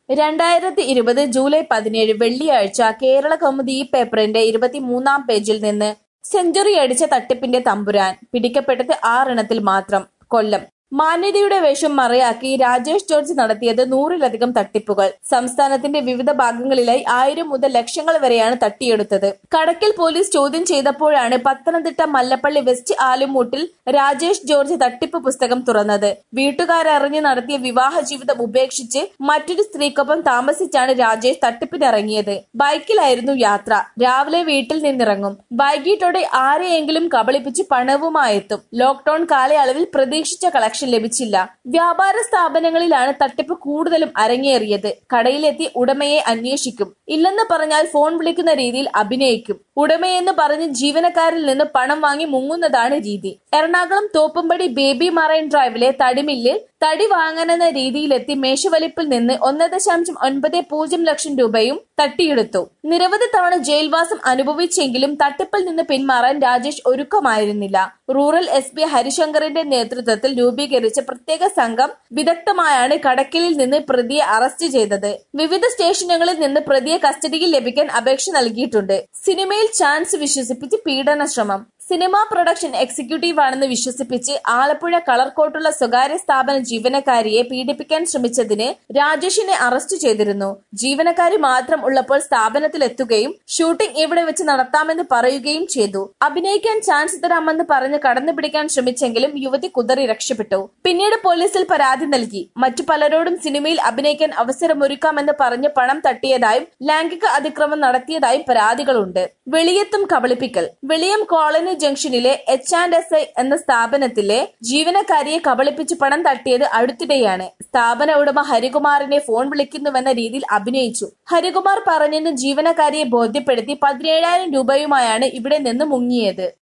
രണ്ടായിരത്തി ഇരുപത് ജൂലൈ പതിനേഴ് വെള്ളിയാഴ്ച കേരള കൗമുദി ഈ പേപ്പറിന്റെ ഇരുപത്തിമൂന്നാം പേജിൽ നിന്ന് സെഞ്ചുറി അടിച്ച തട്ടിപ്പിന്റെ തമ്പുരാൻ പിടിക്കപ്പെട്ടത് ആറെണ്ണത്തിൽ മാത്രം കൊല്ലം മാന്യതയുടെ വേഷം മറയാക്കി രാജേഷ് ജോർജ് നടത്തിയത് നൂറിലധികം തട്ടിപ്പുകൾ സംസ്ഥാനത്തിന്റെ വിവിധ ഭാഗങ്ങളിലായി ആയിരം മുതൽ ലക്ഷങ്ങൾ വരെയാണ് തട്ടിയെടുത്തത് കടക്കൽ പോലീസ് ചോദ്യം ചെയ്തപ്പോഴാണ് പത്തനംതിട്ട മല്ലപ്പള്ളി വെസ്റ്റ് ആലുമൂട്ടിൽ രാജേഷ് ജോർജ് തട്ടിപ്പ് പുസ്തകം തുറന്നത് വീട്ടുകാരറിഞ്ഞ് നടത്തിയ വിവാഹ ജീവിതം ഉപേക്ഷിച്ച് മറ്റൊരു സ്ത്രീക്കൊപ്പം താമസിച്ചാണ് രാജേഷ് തട്ടിപ്പിനിറങ്ങിയത് ബൈക്കിലായിരുന്നു യാത്ര രാവിലെ വീട്ടിൽ നിന്നിറങ്ങും വൈകിട്ടോടെ ആരെയെങ്കിലും കബളിപ്പിച്ച് പണവുമായെത്തും ലോക്ഡൌൺ കാലയളവിൽ പ്രതീക്ഷിച്ച കളക്ഷൻ ലഭിച്ചില്ല വ്യാപാര സ്ഥാപനങ്ങളിലാണ് തട്ടിപ്പ് കൂടുതലും അരങ്ങേറിയത് കടയിലെത്തി ഉടമയെ അന്വേഷിക്കും ഇല്ലെന്ന് പറഞ്ഞാൽ ഫോൺ വിളിക്കുന്ന രീതിയിൽ അഭിനയിക്കും ഉടമയെന്ന് പറഞ്ഞ് ജീവനക്കാരിൽ നിന്ന് പണം വാങ്ങി മുങ്ങുന്നതാണ് രീതി എറണാകുളം തോപ്പുംപടി ബേബി മറൈൻ ഡ്രൈവിലെ തടിമില്ലിൽ തടി വാങ്ങാനെന്ന രീതിയിലെത്തി മേശവലിപ്പിൽ നിന്ന് ഒന്ന് ദശാംശം ഒൻപത് പൂജ്യം ലക്ഷം രൂപയും തട്ടിയെടുത്തു നിരവധി തവണ ജയിൽവാസം അനുഭവിച്ചെങ്കിലും തട്ടിപ്പിൽ നിന്ന് പിന്മാറാൻ രാജേഷ് ഒരുക്കമായിരുന്നില്ല റൂറൽ എസ് പി ഹരിശങ്കറിന്റെ നേതൃത്വത്തിൽ രൂപീകരിച്ച പ്രത്യേക സംഘം വിദഗ്ധമായാണ് കടക്കലിൽ നിന്ന് പ്രതിയെ അറസ്റ്റ് ചെയ്തത് വിവിധ സ്റ്റേഷനുകളിൽ നിന്ന് പ്രതിയെ കസ്റ്റഡിയിൽ ലഭിക്കാൻ അപേക്ഷ നൽകിയിട്ടുണ്ട് സിനിമയിൽ ചാൻസ് വിശ്വസിപ്പിച്ച് പീഡന ശ്രമം സിനിമാ പ്രൊഡക്ഷൻ എക്സിക്യൂട്ടീവ് ആണെന്ന് വിശ്വസിപ്പിച്ച് ആലപ്പുഴ കളർകോട്ടുള്ള സ്വകാര്യ സ്ഥാപന ജീവനക്കാരിയെ പീഡിപ്പിക്കാൻ ശ്രമിച്ചതിന് രാജേഷിനെ അറസ്റ്റ് ചെയ്തിരുന്നു ജീവനക്കാരി മാത്രം ഉള്ളപ്പോൾ സ്ഥാപനത്തിലെത്തുകയും ഷൂട്ടിംഗ് ഇവിടെ വെച്ച് നടത്താമെന്ന് പറയുകയും ചെയ്തു അഭിനയിക്കാൻ ചാൻസ് തരാമെന്ന് പറഞ്ഞ് കടന്നുപിടിക്കാൻ ശ്രമിച്ചെങ്കിലും യുവതി കുതറി രക്ഷപ്പെട്ടു പിന്നീട് പോലീസിൽ പരാതി നൽകി മറ്റു പലരോടും സിനിമയിൽ അഭിനയിക്കാൻ അവസരമൊരുക്കാമെന്ന് പറഞ്ഞ് പണം തട്ടിയതായും ലൈംഗിക അതിക്രമം നടത്തിയതായും പരാതികളുണ്ട് വെളിയത്തും കബളിപ്പിക്കൽ വെളിയം കോളനി ജംഗ്ഷനിലെ എച്ച് ആൻഡ് എസ് ഐ എന്ന സ്ഥാപനത്തിലെ ജീവനക്കാരിയെ കബളിപ്പിച്ച് പണം തട്ടിയത് അടുത്തിടെയാണ് സ്ഥാപന ഉടമ ഹരികുമാറിനെ ഫോൺ വിളിക്കുന്നുവെന്ന രീതിയിൽ അഭിനയിച്ചു ഹരികുമാർ പറഞ്ഞെന്ന് ജീവനക്കാരിയെ ബോധ്യപ്പെടുത്തി പതിനേഴായിരം രൂപയുമായാണ് ഇവിടെ നിന്ന് മുങ്ങിയത്